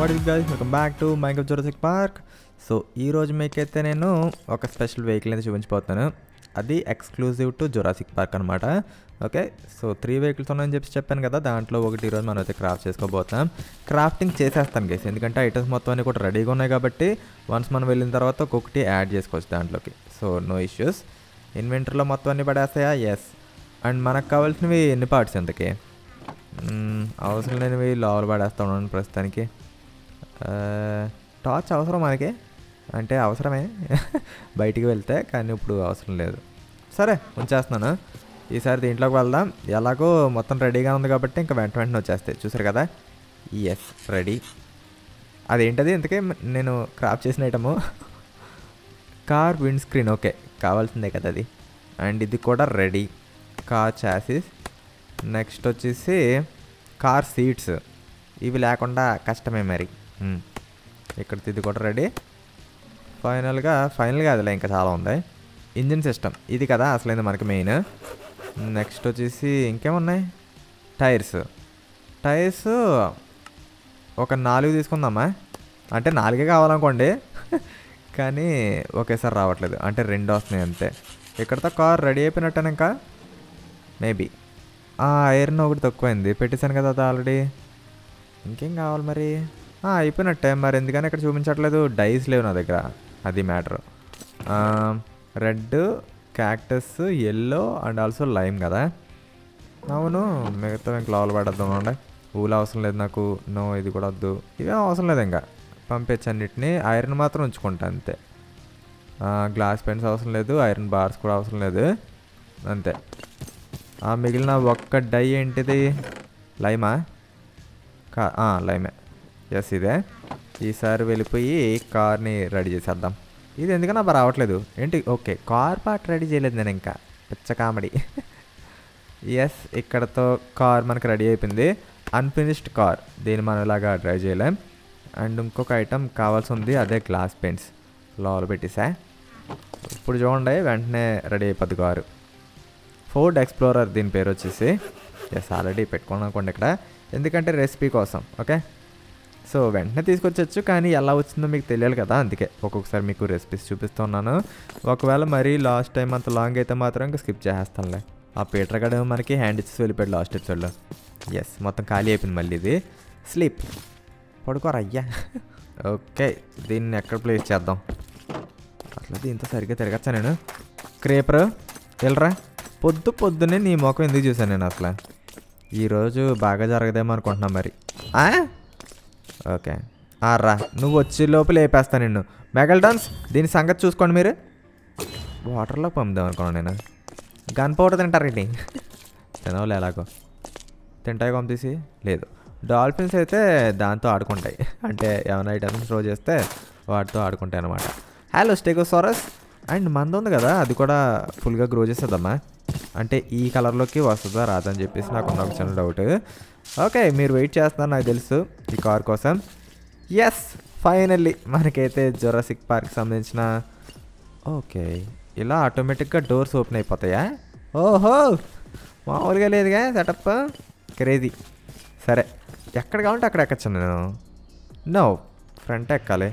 What is guys welcome back to Michael Jurassic park so ఈ రోజు మీకైతే నేను ఒక స్పెషల్ వెహికల్ అయితే చూపించబోతున్నాను అది ఎక్స్క్లూజివ్ టు జొరాసిక్ పార్క్ అనమాట ఓకే సో త్రీ వెహికల్స్ ఉన్నాయని చెప్పి చెప్పాను కదా దాంట్లో ఒకటి ఈరోజు మనం అయితే క్రాఫ్ట్ చేసుకోబోతున్నాం క్రాఫ్టింగ్ చేసేస్తాను గైస్ ఎందుకంటే ఐటమ్స్ మొత్తం అన్ని కూడా రెడీగా ఉన్నాయి కాబట్టి వన్స్ మనం వెళ్ళిన తర్వాత ఒక్కొక్కటి యాడ్ చేసుకోవచ్చు దాంట్లోకి సో నో ఇష్యూస్ ఇన్వెంటర్లో మొత్తం అన్ని పడేస్తాయా ఎస్ అండ్ మనకు కావాల్సినవి ఎన్ని పార్ట్స్ ఎంతకి మ్మ్, అవసరం లేనివి లోపల పడేస్తా ఉన్నాను ప్రస్తుతానికి ఆ, టార్చ్ అవసరం మనకి అంటే అవసరమే బయటికి వెళ్తే కానీ ఇప్పుడు అవసరం లేదు సరే ఉంచేస్తున్నాను ఈసారి దీంట్లోకి వెళ్దాం ఎలాగో మొత్తం రెడీగా ఉంది కాబట్టి ఇంకా వెంట వెంటనే వచ్చేస్తాయి చూసారు కదా ఎస్ రెడీ అదేంటది ఇంతకీ నేను క్రాప్ చేసిన item car windscreen okay కావాల్సిందే కదా అది అండ్ ఇది కూడా రెడీ కార్ చాసిస్ నెక్స్ట్ వచ్చేసి కార్ సీట్స్ ఇవి లేకుండా కష్టమే మరి మ్మ్. ఇక్కడ ఇది కూడా రెడీ ఫైనల్గా ఫైనల్గా అదిలే ఇంకా చాలా ఉంది ఇంజిన్ సిస్టమ్ ఇది కదా అసలైంది మనకి మెయిన్ నెక్స్ట్ వచ్చేసి ఇంకేమున్నాయి టైర్స్ టైర్స్ ఒక నాలుగు తీసుకుందామా అంటే నాలుగే కావాలనుకోండి కానీ ఒకేసారి రావట్లేదు అంటే రెండు వస్తున్నాయి అంతే ఇక్కడతో కార్ రెడీ అయిపోయినట్టేనా ఇంకా మేబీ ఆ ఐరన్ ఒకటి తక్కువైంది పెట్టేశాను కదా అది ఆల్రెడీ ఇంకేం కావాలి మరి ఆ, అయిపోయినట్టే మరి ఎందుకని ఇక్కడ చూపించట్లేదు డైస్ లేవు నా దగ్గర అది matter red cactus yellow and also lime కదా అవును మిగతా ఇంక లోపల పడద్దాం ఉండే ఊలు అవసరం లేదు నాకు నో ఇది కూడా వద్దు ఇవేం అవసరం లేదు ఇంకా పంపించు అన్నిటిని ఐరన్ మాత్రం ఉంచుకుంటా అంతే గ్లాస్ పెన్స్ అవసరం లేదు ఐరన్ బార్స్ కూడా అవసరం లేదు అంతే ఆ మిగిలిన ఒక్క డై ఏంటిది లైమా కా ఆ, లైమే ఎస్ ఇదే ఈసారి వెళ్ళిపోయి కార్ని రెడీ చేసేద్దాం ఇది ఎందుకన్నా బాగా రావట్లేదు ఏంటి ఓకే కార్ పార్ట్ రెడీ చేయలేదు నేను ఇంకా పిచ్చ కామెడీ ఎస్ ఇక్కడతో కార్ మనకి రెడీ అయిపోయింది అన్ఫినిష్డ్ కార్ దీన్ని మనం ఇలాగా డ్రైవ్ చేయలేం అండ్ ఇంకొక ఐటమ్ కావాల్సి ఉంది అదే గ్లాస్ పెయింట్స్ లోపల పెట్టేసా ఇప్పుడు చూడండి వెంటనే రెడీ అయిపోద్ది కారు ఫోర్డ్ ఎక్స్ప్లోరర్ దీని పేరు వచ్చేసి ఎస్ ఆల్రెడీ పెట్టుకున్నాను అనుకోండి ఇక్కడ ఎందుకంటే రెసిపీ కోసం ఓకే సో వెంటనే తీసుకొచ్చచ్చు కానీ ఎలా వచ్చిందో మీకు తెలియాలి కదా అందుకే ఒక్కొక్కసారి మీకు రెసిపీస్ చూపిస్తున్నాను ఒకవేళ మరీ లాస్ట్ టైం అంత లాంగ్ అయితే మాత్రం ఇంకా స్కిప్ చేసేస్తానులే ఆ పీటర్ గడ మనకి హ్యాండ్ ఇచ్చేసి వెళ్ళిపోయాడు లాస్ట్ ఎపిసోడ్లో ఎస్ మొత్తం ఖాళీ అయిపోయింది మళ్ళీ ఇది స్లీప్ పడుకోరా అయ్యా ఓకే దీన్ని ఎక్కడ ప్లేస్ చేద్దాం అట్లా దీంతో సరిగ్గా తిరగచ్చా నేను క్రేపర్ వెళ్ళరా పొద్దు పొద్దున్నే నీ ముఖం ఎందుకు చూసాను నేను అసలు ఈరోజు బాగా జరగదేమో అనుకుంటున్నా మరి ఆ? ఓకే ఆ రా నువ్వు వచ్చే లోపు లేపేస్తా నిన్ను మెగల్డాన్స్ దీని సంగతి చూసుకోండి మీరు వాటర్లో పంపుదాం అనుకున్నాను నేను గన్ పౌడర్ తింటారేంటి తినవలే ఎలాగో తింటాయి పంపేసి లేదు డాల్ఫిన్స్ అయితే దాంతో ఆడుకుంటాయి అంటే ఏమైనా ఐటమ్స్ థ్రో చేస్తే వాటితో ఆడుకుంటాయి అనమాట హలో స్టేగోసారస్ అండ్ మంద ఉంది కదా అది కూడా ఫుల్గా గ్రో చేస్తుందమ్మా అంటే ఈ కలర్లోకి వస్తుందా రాదని చెప్పేసి నాకు ఉన్న ఒక చిన్న డౌట్ ఓకే మీరు వెయిట్ చేస్తున్నారు నాకు తెలుసు ఈ కార్ కోసం ఎస్ ఫైనల్లీ మనకైతే జొరాసిక్ పార్క్ సంబంధించిన ఓకే ఇలా ఆటోమేటిక్గా డోర్స్ ఓపెన్ అయిపోతాయా ఓహో మామూలుగా లేదుగా సెటప్ క్రేజీ సరే ఎక్కడ కావాలంటే అక్కడ ఎక్కచ్చు నేను నో ఫ్రంట్ ఎక్కాలి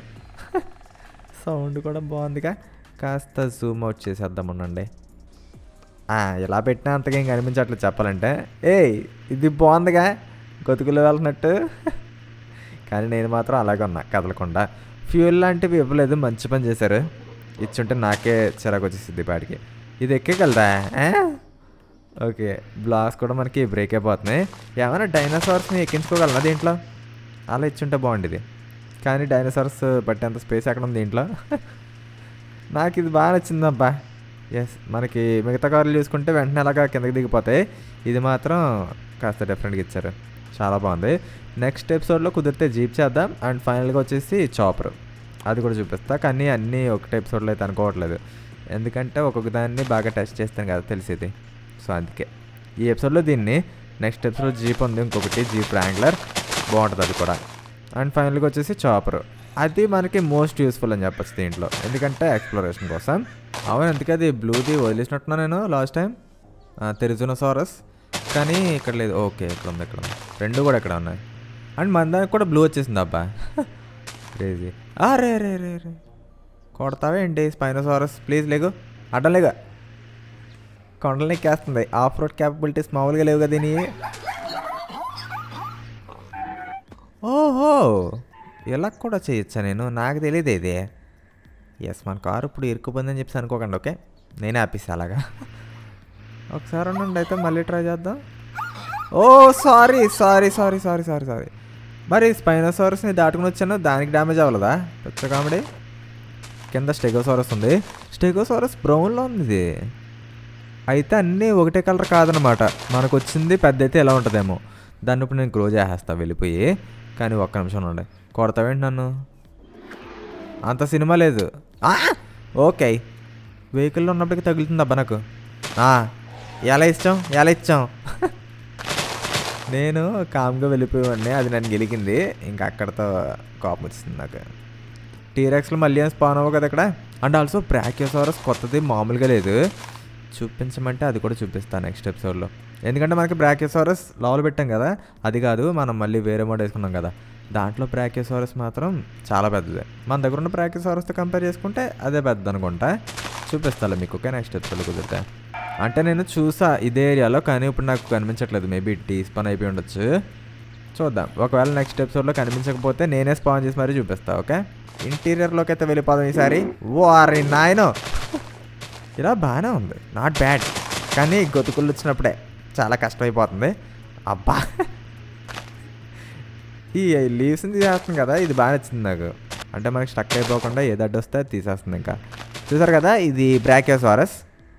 సౌండ్ కూడా బాగుందిగా కాస్త జూమ్ అవుట్ చేసేద్దాం ఉండండి ఆ, ఇలా పెట్టినా అంతగా ఏం కనిపించట్లేదు చెప్పాలంటే ఏయ్ ఇది బాగుందిగా గతుకులు వెళ్తున్నట్టు కానీ నేను మాత్రం అలాగే ఉన్నా కదలకుండా ఫ్యూల్ లాంటివి ఇవ్వలేదు మంచి పని చేశారు ఇచ్చుంటే నాకే చిరాకు వచ్చేసింది పాటికి ఇది ఎక్కగలరా ఆ? ఓకే బ్లాక్స్ కూడా మనకి బ్రేక్ అయిపోతున్నాయి ఏమైనా డైనోసార్స్ని ఎక్కించుకోగలనా దీంట్లో అలా ఇచ్చుంటే బాగుండేది కానీ డైనోసార్స్ పట్టేంత స్పేస్ ఎక్కడ ఉంది దీంట్లో నాకు ఇది బాగా నచ్చిందబ్బా ఎస్ మనకి మిగతా కార్లు చూసుకుంటే వెంటనే అలాగా కిందకి దిగిపోతాయి ఇది మాత్రం కాస్త డిఫరెంట్గా ఇచ్చారు చాలా బాగుంది నెక్స్ట్ ఎపిసోడ్లో కుదిరితే జీప్ చేద్దాం అండ్ ఫైనల్గా వచ్చేసి చాపర్ అది కూడా చూపిస్తా కానీ అన్నీ ఒకటే ఎపిసోడ్లో అయితే అనుకోవట్లేదు ఎందుకంటే ఒక్కొక్క దాన్ని బాగా టెస్ట్ చేస్తాను కదా తెలిసేది సో అందుకే ఈ ఎపిసోడ్లో దీన్ని నెక్స్ట్ ఎపిసోడ్ జీప్ ఉంది ఇంకొకటి జీప్ ర్యాంగ్లర్ బాగుంటుంది అది కూడా అండ్ ఫైనల్గా వచ్చేసి చాపర్ అది మనకి మోస్ట్ యూస్ఫుల్ అని చెప్పొచ్చు దీంట్లో ఎందుకంటే ఎక్స్ప్లోరేషన్ కోసం అవును అందుకే అది బ్లూది వదిలేసినట్టున్నా నేను లాస్ట్ టైం తెరిజునోసారస్ కానీ ఇక్కడ లేదు ఓకే ఇక్కడ ఉంది ఇక్కడ ఉంది రెండు కూడా ఇక్కడ ఉన్నాయి అండ్ మన దానికి కూడా బ్లూ వచ్చేసింది అబ్బా క్రేజీ రే రే రే రే కొడతావే ఏంటి స్పైనోసారస్ ప్లీజ్ లేగు అడ్డం లేగా కొండలు ఎక్కేస్తుంది ఆఫ్ రోడ్ క్యాపబిలిటీస్ మామూలుగా లేవు కదా దీని ఓహో ఇలా కూడా చేయొచ్చా నేను నాకు తెలియదు ఇది ఎస్ మన కారు ఇప్పుడు ఇరుక్కుపోయిందని చెప్పి అనుకోకండి ఓకే నేనే ఆపిస్తా అలాగా ఒకసారి ఉండండి అయితే మళ్ళీ ట్రై చేద్దాం ఓ sorry sorry sorry sorry sorry sorry మరి స్పైనోసారస్ని దాటుకుని వచ్చాను దానికి డ్యామేజ్ అవ్వలేదా పెద్ద కామెడీ కింద స్టెగోసారస్ ఉంది స్టెగోసారస్ బ్రౌన్లో ఉంది ఇది అయితే అన్నీ ఒకటే కలర్ కాదనమాట మనకు వచ్చింది పెద్ద అయితే ఎలా ఉంటుందేమో దాన్ని ఇప్పుడు నేను క్లోజ్ చేసేస్తా వెళ్ళిపోయి కానీ ఒక్క నిమిషం ఉండే కొడతావేంటి నన్ను అంత సినిమా లేదు ఆ! ఓకే వెహికల్లో ఉన్నప్పటికీ తగులుతుంది అబ్బా నాకు ఆ, ఎలా ఇచ్చాం ఎలా ఇచ్చాం నేను కామ్గా వెళ్ళిపోయేవాడిని అది నన్ను గెలికింది ఇంకా అక్కడతో కోపం వచ్చింది నాకు టీరెక్స్లో మళ్ళీ ఏం స్పాన్ అవ్వ కదా ఇక్కడ అండ్ ఆల్సో బ్రాకియోసారస్ కొత్తది మామూలుగా లేదు చూపించమంటే అది కూడా చూపిస్తాను నెక్స్ట్ ఎపిసోడ్లో ఎందుకంటే మనకి బ్రాకియోసారస్ లోపల పెట్టాం కదా అది కాదు మనం మళ్ళీ వేరే మోడ్ వేసుకున్నాం కదా దాంట్లో బ్రాకియోసారస్ మాత్రం చాలా పెద్దది మన దగ్గర ఉన్న బ్రాకియోసారస్తో కంపేర్ చేసుకుంటే అదే పెద్ద అనుకుంటా చూపిస్తాను మీకు ఓకే నెక్స్ట్ ఎపిసోడ్లో కుదిరితే అంటే నేను చూసా ఇదే ఏరియాలో కానీ ఇప్పుడు నాకు కనిపించట్లేదు మేబీ టీ స్పాన్ అయిపోయి ఉండొచ్చు చూద్దాం ఒకవేళ నెక్స్ట్ ఎపిసోడ్లో కనిపించకపోతే నేనే స్పాన్ చేసి మరీ చూపిస్తా ఓకే ఇంటీరియర్లోకి అయితే వెళ్ళిపోదాం ఈసారి వారి నాయనో ఇలా బాగానే ఉంది నాట్ బ్యాడ్ కానీ గొతుకులు వచ్చినప్పుడే చాలా కష్టమైపోతుంది అబ్బా ఈ లీవ్స్ని తీసేస్తుంది కదా ఇది బాగా నచ్చింది నాకు అంటే మనకి స్టక్ అయిపోకుండా ఏది అడ్డు వస్తే అది తీసేస్తుంది ఇంకా చూసారు కదా ఇది బ్రాకియోసారస్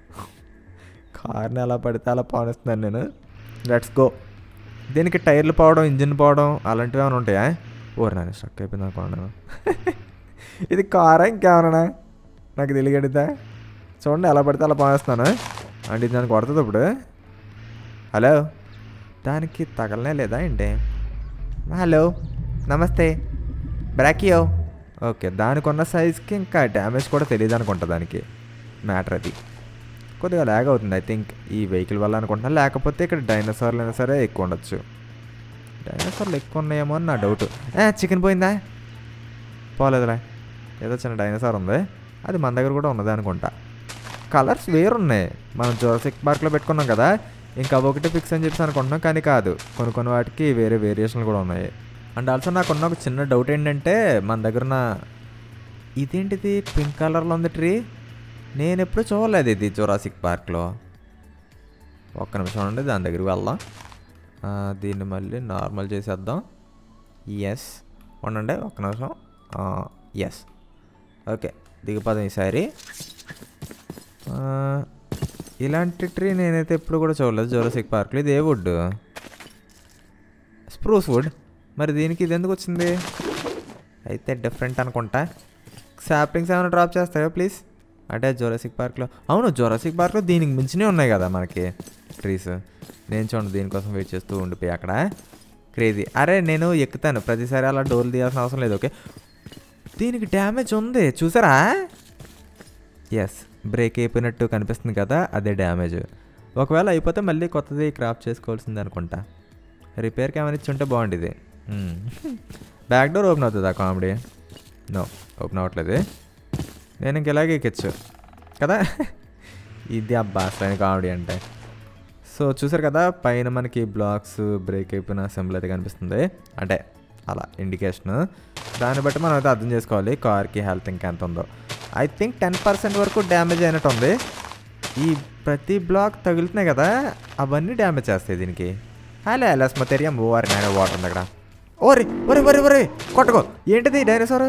కార్ని ఎలా పడితే అలా పానిస్తున్నాను నేను లెట్స్ గో దీనికి టైర్లు పోవడం ఇంజిన్ పోవడం అలాంటివి ఏమైనా ఉంటాయా ఓరు నాన్న స్టక్ అయిపోయింది అనుకున్నాను ఇది కారా ఇంకేమన్నా నాకు తెలియగడితే చూడండి ఎలా పడితే అలా పానేస్తున్నాను అంటే ఇది దానికి కొడుతుంది ఇప్పుడు హలో దానికి తగలనే లేదా ఏంటి హలో నమస్తే బ్రాకియో ఓకే దానికి ఉన్న సైజ్కి ఇంకా డ్యామేజ్ కూడా తెలియదు అనుకుంటా దానికి మ్యాటర్ అది కొద్దిగా ల్యాగ్ అవుతుంది ఐ థింక్ ఈ వెహికల్ వల్ల అనుకుంటున్నా లేకపోతే ఇక్కడ డైనోసార్లు అయినా సరే ఎక్కువ ఉండొచ్చు డైనోసార్లు ఎక్కువ ఉన్నాయేమో అని నా డౌట్ చికెన్ పోయిందా పోలేదులే ఏదో చిన్న డైనోసార్ ఉంది అది మన దగ్గర కూడా ఉన్నది అనుకుంటా కలర్స్ వేరున్నాయి మనం జోరసిక్ పార్క్లో పెట్టుకున్నాం కదా ఇంకా అవి ఒకటి ఫిక్స్ అని చెప్పి అనుకుంటున్నాం కానీ కాదు కొన్ని కొన్ని వాటికి వేరే వేరియేషన్లు కూడా ఉన్నాయి అండ్ ఆల్సో నాకున్న ఒక చిన్న డౌట్ ఏంటంటే మన దగ్గర ఉన్న ఇదేంటిది పింక్ కలర్లో ఉంది ట్రీ నేను ఎప్పుడు చూడలేదు ఇది జోరాసిక్ పార్క్లో ఒక్క నిమిషం ఉండి దాని దగ్గరికి వెళ్దాం ఆ, దీన్ని మళ్ళీ నార్మల్ చేసేద్దాం ఎస్ ఉండండి ఒక్క నిమిషం ఎస్ ఓకే దిగిపోదాం ఈసారి ఆ, ఇలాంటి ట్రీ నేనైతే ఎప్పుడు కూడా చూడలేదు జోరసిక్ పార్క్లో ఇది ఏ వుడ్ స్ప్రూస్ వుడ్ మరి దీనికి ఇది ఎందుకు వచ్చింది అయితే డిఫరెంట్ అనుకుంటా సాప్లింగ్స్ ఏమైనా డ్రాప్ చేస్తాయో ప్లీజ్ అంటే జోరసిక్ పార్క్లో అవును జోరసిక్ పార్క్లో దీనికి మించినే ఉన్నాయి కదా మనకి ట్రీస్ నేను చూడండి దీనికోసం వెయిట్ చేస్తూ ఉండిపోయి అక్కడ క్రేజీ అరే నేను ఎక్కుతాను ప్రతిసారి అలా డోర్లు తీయాల్సిన అవసరం లేదు ఓకే దీనికి డ్యామేజ్ ఉంది చూసారా ఎస్ బ్రేక్ అయిపోయినట్టు కనిపిస్తుంది కదా అదే డ్యామేజ్ ఒకవేళ అయిపోతే మళ్ళీ కొత్తది క్రాఫ్ట్ చేసుకోవాల్సింది అనుకుంటా రిపేర్కి ఏమైనా ఇచ్చి ఉంటే బాగుండేది బ్యాక్ డోర్ ఓపెన్ అవుతుందా కామెడీ నో ఓపెన్ అవ్వట్లేదు నేను ఇంక ఇలాగే ఎక్కొచ్చు కదా ఇది అబ్బా అసలు కామెడీ అంటే సో చూసారు కదా పైన మనకి బ్లాక్స్ బ్రేక్ అయిపోయిన సింబల్ అయితే కనిపిస్తుంది అంటే అలా ఇండికేషన్ దాన్ని బట్టి మనం అయితే అర్థం చేసుకోవాలి కార్కి హెల్త్ ఇంకా ఎంత ఉందో ఐ థింక్ టెన్ పర్సెంట్ వరకు డ్యామేజ్ అయినట్టు ఉంది ఈ ప్రతి బ్లాక్ తగులుతున్నాయి కదా అవన్నీ డ్యామేజ్ చేస్తాయి దీనికి హలో హలో స్మతేరియం ఓవర్ నాయన వాటర్ ఉంది అక్కడ ఓరి ఒరే ఒరే ఒరే కొట్టుకో ఏంటిది డైనోసార్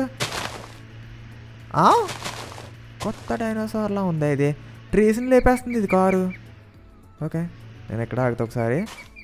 కొత్త డైనోసార్లా ఉందా ఇది ట్రీస్ని లేపేస్తుంది ఇది కారు ఓకే నేను ఎక్కడ ఆగుతా ఒకసారి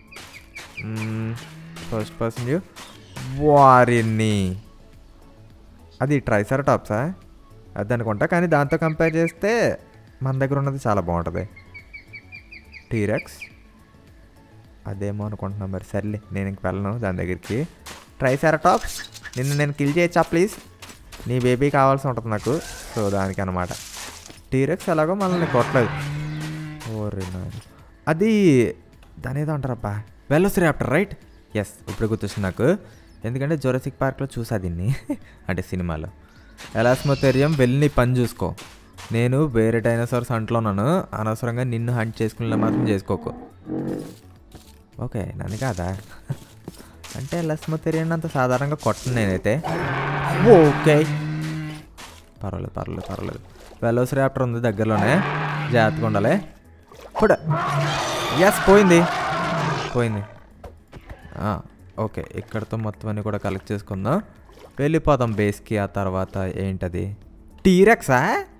ఫస్ట్ పర్సన్ వ్యూ వారిని అది ట్రైసర్ టాప్సా అది అనుకుంటా కానీ దాంతో కంపేర్ చేస్తే మన దగ్గర ఉన్నది చాలా బాగుంటుంది టీరెక్స్ అదేమో అనుకుంటున్నా మరి సర్లే నేను ఇంక వెళ్ళను దాని దగ్గరికి ట్రైసర్ టాప్స్ నిన్ను నేను కిల్ చేయొచ్చా ప్లీజ్ నీ బేబీ కావాల్సి ఉంటుంది నాకు సో దానికి అనమాట టీరెక్స్ ఎలాగో మనల్ని కొట్టలేదు ఓరే నాయన. అది దాని ఏదో అంటారబ్బా వెల్లోస్ ర్యాప్టర్ రైట్ ఎస్ ఇప్పుడు గుర్తొచ్చింది నాకు ఎందుకంటే జొరసిక్ పార్క్లో చూసా దీన్ని అంటే సినిమాలో ఎలాస్మోథెరియం వెళ్ళి నీ పని చూసుకో నేను వేరే డైనోసార్స్ అంట్లోన్నాను అనవసరంగా నిన్ను హంట్ చేసుకునేలా మాత్రం చేసుకోకు ఓకే నన్ను కాదా అంటే ఎలాస్మోథెరియం అంత సాధారణంగా కొట్టను నేనైతే ఓకే పర్వాలేదు పర్వాలేదు పర్వాలేదు వెలోసిరాప్టర్ ఉంది దగ్గరలోనే జాగ్రత్తగా ఉండాలి ఇప్పుడు ఎస్ పోయింది పోయింది ఆ, ఓకే ఇక్కడతో మొత్తం అన్ని కూడా కలెక్ట్ చేసుకుందాం వెళ్ళిపోదాం బేస్కి ఆ తర్వాత ఏంటది టీరెక్సా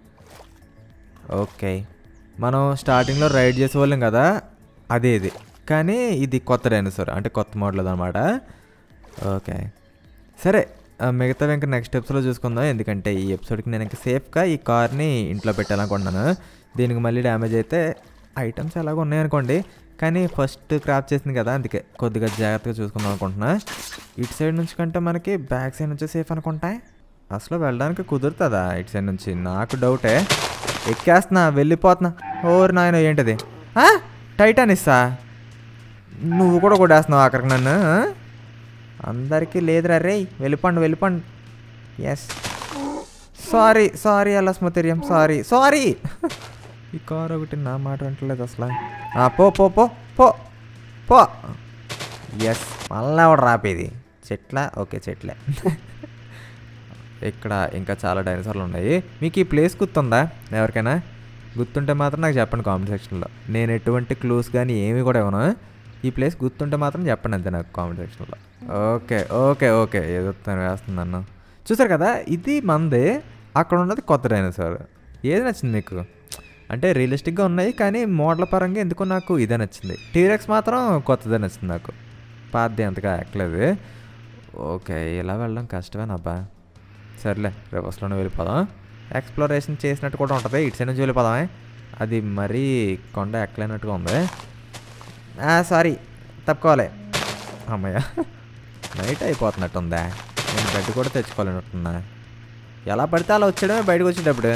ఓకే మనం స్టార్టింగ్లో రైడ్ చేసేవాళ్ళం కదా అదే ఇది కానీ ఇది కొత్త డైనోసార్ అంటే కొత్త మోడల్ అనమాట ఓకే సరే ఆ, మిగతావి ఇంకా నెక్స్ట్ ఎపిసోడ్లో చూసుకుందాం ఎందుకంటే ఈ ఎపిసోడ్కి నేను ఇంకా సేఫ్గా ఈ కార్ని ఇంట్లో పెట్టాలనుకుంటున్నాను దీనికి మళ్ళీ డ్యామేజ్ అయితే ఐటమ్స్ ఎలాగో ఉన్నాయనుకోండి కానీ ఫస్ట్ క్రాప్ చేసింది కదా అందుకే కొద్దిగా జాగ్రత్తగా చూసుకుందాం అనుకుంటున్నా ఇటు సైడ్ నుంచి కంటే మనకి బ్యాక్ సైడ్ నుంచి సేఫ్ అనుకుంటా అసలు వెళ్ళడానికి కుదురుతుందా ఇటు సైడ్ నుంచి నాకు డౌటే ఎక్కేస్తున్నా వెళ్ళిపోతున్నా ఓరు నాయన ఏంటది ఆ? టైటానిస్సా నువ్వు కూడా కొట్టేస్తున్నావు అక్కడికి నన్ను ఆ? అందరికీ లేదురా రే వెళ్ళిపోండి వెళ్ళిపోండి ఎస్ సారీ సారీ అలా స్మృతిర్యం సారీ సారీ ఈ కార్ ఒకటి నా మాట వింటలేదు అసలు ఆ, పో పో పో పో పో ఎస్ మళ్ళా ఎవడు రాపేది చెట్ల ఓకే చెట్లే ఇక్కడ ఇంకా చాలా డైనోసార్లు ఉన్నాయి మీకు ఈ ప్లేస్ గుర్తుందా ఎవరికైనా గుర్తుంటే మాత్రం నాకు చెప్పండి కామెంట్ సెక్షన్లో నేను ఎటువంటి క్లూస్ కానీ ఏమి కూడా ఇవ్వను ఈ ప్లేస్ గుర్తుంటే మాత్రం చెప్పండి అంతే నాకు కామెంట్ సెక్షన్లో ఓకే ఓకే ఓకే ఏదో తను వేస్తున్నాను చూసారు కదా ఇది మందే అక్కడ ఉన్నది కొత్త డైనోసార్ ఏది నచ్చింది మీకు అంటే రియలిస్టిక్గా ఉన్నాయి కానీ మోడల్ పరంగా ఎందుకో నాకు ఇదే నచ్చింది టీరెక్స్ మాత్రం కొత్తదే నచ్చింది నాకు పాతది అంతగా ఎక్కలేదు ఓకే ఇలా వెళ్ళడం కష్టమేనబ్బా సర్లే రివర్స్లోనే వెళ్ళిపోదాం ఎక్స్ప్లోరేషన్ చేసినట్టు కూడా ఉంటుంది ఇటు సైడ్ నుంచి వెళ్ళిపోదామే అది మరీ కొండ ఎక్కలేనట్టుగా ఉంది సారీ తప్పుకోవాలి అమ్మయ్య నైట్ అయిపోతున్నట్టు ఉందా నేను బెడ్ కూడా తెచ్చుకోలేనట్టున్నా ఎలా పడితే అలా వచ్చాడమే బయటకు వచ్చేటప్పుడు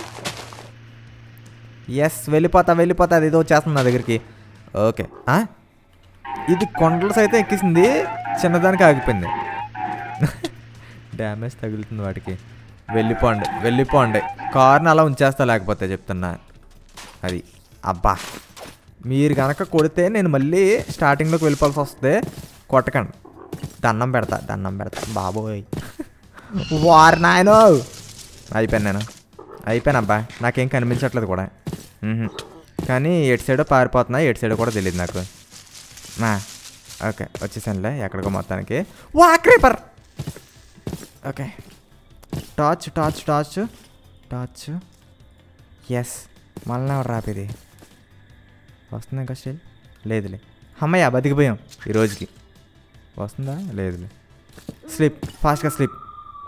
ఎస్ వెళ్ళిపోతా వెళ్ళిపోతా అది ఏదో వచ్చేస్తుంది నా దగ్గరికి ఓకే ఆ? ఇది కొండలు సైతం ఎక్కిసింది చిన్నదానికి ఆగిపోయింది డ్యామేజ్ తగులుతుంది వాటికి వెళ్ళిపోండి వెళ్ళిపోండి కార్ని అలా ఉంచేస్తా లేకపోతే చెప్తున్నా అది అబ్బా మీరు కనుక కొడితే నేను మళ్ళీ స్టార్టింగ్లోకి వెళ్ళిపోవాల్సి వస్తే కొట్టకండి దండం పెడతా దండం పెడతా బాబోయ్ వారు నాయనో అయిపోయాను నేను అయిపోయాను అబ్బా నాకేం కనిపించట్లేదు కూడా మ్హూ. కానీ ఎటు సైడో పారిపోతున్నా ఎటు సైడో కూడా తెలియదు నాకు మా ఓకే వచ్చేసానులే ఎక్కడికో మొత్తానికి వా creeper okay torch torch torch torch yes మళ్ళీ ఎవరు రాపేది వస్తుందా ఇంకా స్టిల్ లేదులే అమ్మయ్య బతికిపోయాం ఈ రోజుకి వస్తుందా లేదులే స్లిప్ ఫాస్ట్గా స్లిప్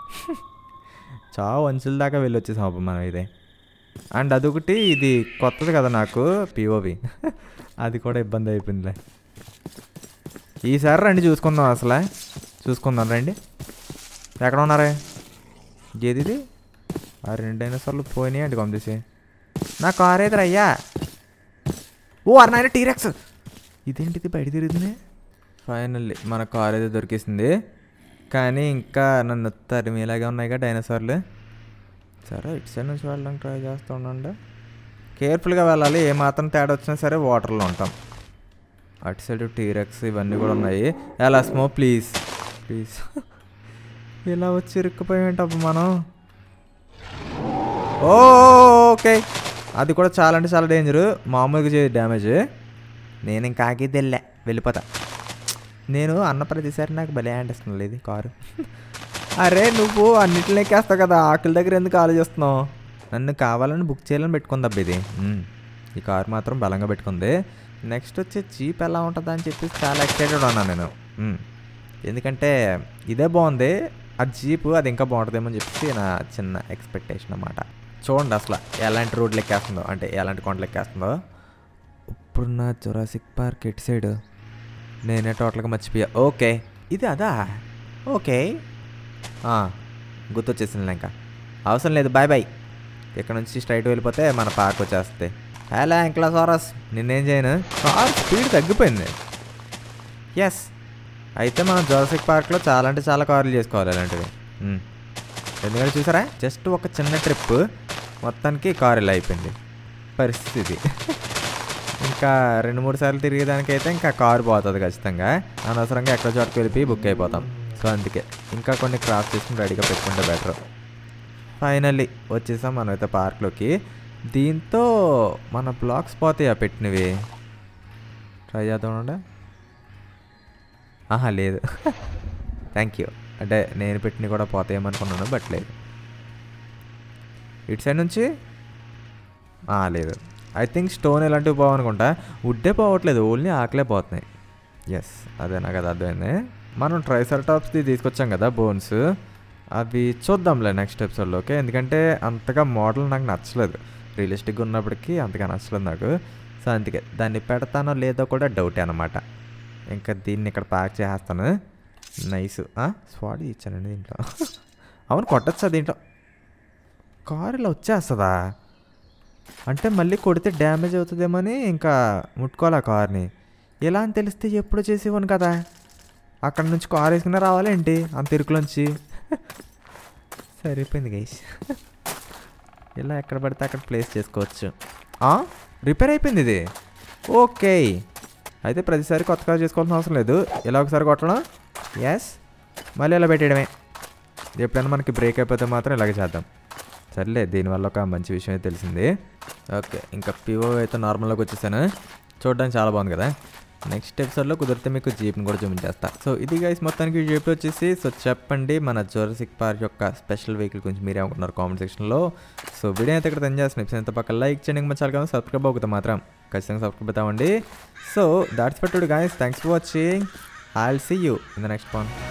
చావు అంచుల దాకా వెళ్ళి వచ్చేసాం అప్పుడు మనం ఇదే అండ్ అదొకటి ఇది కొత్తది కదా నాకు పిఓవి అది కూడా ఇబ్బంది అయిపోయిందిలే ఈసారి రండి చూసుకుందాం అసలే చూసుకుందాం రండి ఎక్కడ ఉన్నారే ఏది ఇది ఆ రెండు డైనోసార్లు పోయినాయి అండి పంపించి నా కార్ ఏదిరా అయ్యా ఓ అన్న ఆయన టీరెక్స్ ఇదేంటిది బయట తిరుగుతుంది ఫైనల్లీ మన కార్ అయితే దొరికేసింది కానీ ఇంకా నన్ను తరిమేలాగా ఉన్నాయిగా డైనోసార్లు సరే ఇటు సైడ్ నుంచి వెళ్ళడానికి ట్రై చేస్తూ ఉండండి కేర్ఫుల్గా వెళ్ళాలి ఏ మాత్రం తేడా వచ్చినా సరే వాటర్లో ఉంటాం అటు సైడ్ టీరెక్స్ ఇవన్నీ కూడా ఉన్నాయి ఎలా స్మో ప్లీజ్ ప్లీజ్ ఇలా వచ్చి ఇరుక్కుపోయామేంటప్పుడు మనం ఓ ఓకే అది కూడా చాలా అంటే చాలా డేంజర్ మామూలుగా చేయ డ్యామేజ్ నేను ఇంకా ఆగిద్దెళ్ళా వెళ్ళిపోతా నేను అన్న ప్రతిసారి నాకు భలే అనిపిస్తుంది ఇది కారు అరే నువ్వు అన్నిటిని ఎక్కేస్తావు కదా ఆకలి దగ్గర ఎందుకు ఆలోచిస్తున్నావు నన్ను కావాలని బుక్ చేయాలని పెట్టుకుంది అబ్బా ఇది ఉమ్. ఈ కారు మాత్రం బలంగా పెట్టుకుంది నెక్స్ట్ వచ్చే చీప్ ఎలా ఉంటుందా అని చెప్పి చాలా ఎక్సైటెడ్ ఉన్నాను నేను ఉమ్. ఎందుకంటే ఇదే బాగుంది ఆ జీపు అది ఇంకా బాగుంటుందేమో అని చెప్పి నా చిన్న ఎక్స్పెక్టేషన్ అన్నమాట చూడండి అసలు ఎలాంటి రోడ్లు ఎక్కేస్తుందో అంటే ఎలాంటి కొండలు ఎక్కేస్తుందో ఇప్పుడు నా జొరాసిక్ పార్క్ ఎటు సైడ్ నేనే టోటల్గా మర్చిపోయా ఓకే ఇది అదా ఓకే ఆ, గుర్తొచ్చేసింది ఇంకా అవసరం లేదు బాయ్ బాయ్ ఇక్కడ నుంచి స్ట్రైట్ వెళ్ళిపోతే మన పార్క్ వచ్చేస్తుంది హలో ఎంక్లాసారస్ నిన్నేం చేయను కార్ స్పీడ్ తగ్గిపోయింది ఎస్ అయితే మనం జోరసిక్ పార్క్లో చాలా అంటే చాలా కార్లు చేసుకోవాలి అలాంటివి ఉమ్. ఎందుకంటే చూసారా జస్ట్ ఒక చిన్న ట్రిప్ మొత్తానికి కారు ఇలా అయిపోయింది పరిస్థితి ఇంకా రెండు మూడు సార్లు తిరిగేదానికైతే ఇంకా కారు పోతుంది ఖచ్చితంగా అనవసరంగా ఎక్కడ చోటుకు వెళ్ళిపోయి బుక్ అయిపోతాం సో అందుకే ఇంకా కొన్ని క్రాఫ్ట్ చేసుకుని రెడీగా పెట్టుకుంటే బెటర్ ఫైనల్లీ వచ్చేసాం మనమైతే పార్క్లోకి దీంతో మన బ్లాక్స్ పోతాయా పెట్టినవి ట్రై చేద్దాం ఉండే ఆహా లేదు థ్యాంక్ యూ అంటే నేను పెట్టినవి కూడా పోతాయేమనుకున్నాను బట్ లేదు ఇటు సైడ్ నుంచి ఆ, లేదు ఐ థింక్ స్టోన్ ఇలాంటివి పోవనుకుంటా వుడ్డే పోవట్లేదు ఓన్లీ ఆకలే పోతున్నాయి ఎస్ అదే నాకు అది అర్థమైంది మనం ట్రైసర్ టాప్స్ది తీసుకొచ్చాం కదా బోన్స్ అవి చూద్దాంలే నెక్స్ట్ ఎపిసోడ్లో ఓకే ఎందుకంటే అంతగా మోడల్ నాకు నచ్చలేదు రియలిస్టిక్గా ఉన్నప్పటికీ అంతగా నచ్చలేదు నాకు సో అందుకే దాన్ని పెడతానో లేదో కూడా డౌటే అనమాట ఇంకా దీన్ని ఇక్కడ ప్యాక్ చేసేస్తాను నైస్ స్వాడీ ఇచ్చానండి దీంట్లో అవును కొట్టచ్చా దీంట్లో కారు ఇలా వచ్చేస్తుందా అంటే మళ్ళీ కొడితే డ్యామేజ్ అవుతుందేమని ఇంకా ముట్టుకోవాలి ఆ కార్ని ఎలా అని తెలిస్తే ఎప్పుడు చేసేవాను కదా అక్కడ నుంచి కార్ వేసుకునే రావాలి ఏంటి అంత ఇరుకులోంచి సరిపోయింది గైస్ ఇలా ఎక్కడ పడితే అక్కడ ప్లేస్ చేసుకోవచ్చు రిపేర్ అయిపోయింది ఇది ఓకే అయితే ప్రతిసారి కొత్త కార్ చేసుకోవాల్సిన అవసరం లేదు ఇలా ఒకసారి కొట్టడం ఎస్ మళ్ళీ ఇలా పెట్టేయడమే ఎప్పుడైనా మనకి బ్రేక్ అయిపోతే మాత్రం ఇలాగే చేద్దాం సర్లే దీనివల్ల ఒక మంచి విషయం అయితే తెలిసింది ఓకే ఇంకా పివో అయితే నార్మల్లోకి వచ్చేసాను చూడడానికి చాలా బాగుంది కదా నెక్స్ట్ ఎపిసోడ్లో కుదిరితే మీకు జీప్ని కూడా చూపించేస్తా సో ఇది గైస్ మొత్తానికి జీప్ వచ్చేసి సో చెప్పండి మన జోరసిక్ పార్క్ యొక్క స్పెషల్ వెహికల్ గురించి మీరే అనుకుంటున్నారు కామెంట్ సెక్షన్లో సో వీడియో అయితే ఇక్కడ ఎంజాయ్ చేసిన ఎంత పక్క లైక్ చేయండి ఇంకా చాలా కానీ సబ్స్క్రైబ్ అవుతుంది మాత్రం ఖచ్చితంగా సబ్స్క్రైబ్ అవుతామండి సో దాట్స్ పట్టుడు guys thanks for watching I will see you in the next one